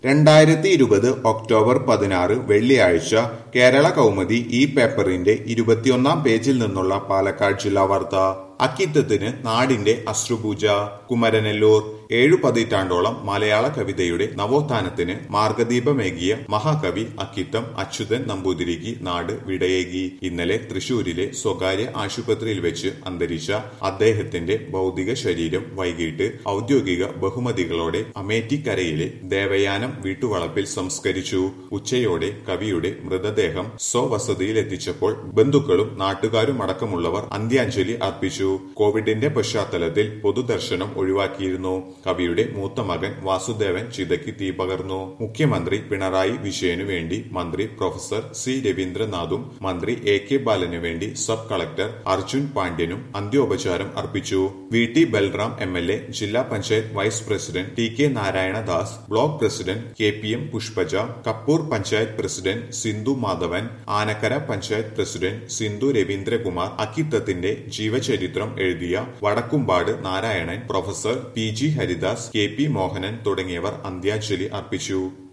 രണ്ടായിരത്തി ഇരുപത് ഒക്ടോബർ പതിനാറ് വെള്ളിയാഴ്ച കേരള കൗമുദി ഈ പേപ്പറിന്റെ ഇരുപത്തിയൊന്നാം പേജിൽ നിന്നുള്ള പാലക്കാട് ജില്ലാ വാർത്ത അക്കിത്തത്തിന് നാടിന്റെ അശ്രുപൂജ കുമരനെല്ലൂർ ഏഴു പതിറ്റാണ്ടോളം മലയാള കവിതയുടെ നവോത്ഥാനത്തിന് മാർഗദീപമേകിയ മഹാകവി അക്കിത്തം അച്യുതൻ നമ്പൂതിരിക്ക് നാട് വിടയേകി ഇന്നലെ തൃശൂരിലെ സ്വകാര്യ ആശുപത്രിയിൽ വെച്ച് അന്തരിച്ച അദ്ദേഹത്തിന്റെ ഭൗതിക ശരീരം വൈകിട്ട് ഔദ്യോഗിക ബഹുമതികളോടെ അമേറ്റിക്കരയിലെ ദേവയാനം വീട്ടുവളപ്പിൽ സംസ്കരിച്ചു ഉച്ചയോടെ കവിയുടെ മൃതദേഹം സ്വവസതിയിലെത്തിച്ചപ്പോൾ ബന്ധുക്കളും നാട്ടുകാരും അടക്കമുള്ളവർ അന്ത്യാഞ്ജലി അർപ്പിച്ചു കോവിഡിന്റെ പശ്ചാത്തലത്തിൽ പൊതുദർശനം ഒഴിവാക്കിയിരുന്നു കവിയുടെ മൂത്ത മകൻ വാസുദേവൻ ചിതയ്ക്ക് തീ പകർന്നു മുഖ്യമന്ത്രി പിണറായി വിജയനു വേണ്ടി മന്ത്രി പ്രൊഫസർ സി രവീന്ദ്രനാഥും മന്ത്രി എ കെ ബാലനു വേണ്ടി സബ് കളക്ടർ അർജുൻ പാണ്ഡ്യനും അന്ത്യോപചാരം അർപ്പിച്ചു V T Balram M L A ജില്ലാ panchayat vice president T K Narayanadas block president K P M Pushpaja Kappur panchayat president Sindhu Madhavan Anakkara panchayat president Sindhu Raveendrakumar അക്കിത്തത്തിന്റെ ജീവചരിത്രം എഴുതിയ Vadakkumpad Narayanan professor P G Haridas K P Mohanan തുടങ്ങിയവർ അന്ത്യാഞ്ജലി അർപ്പിച്ചു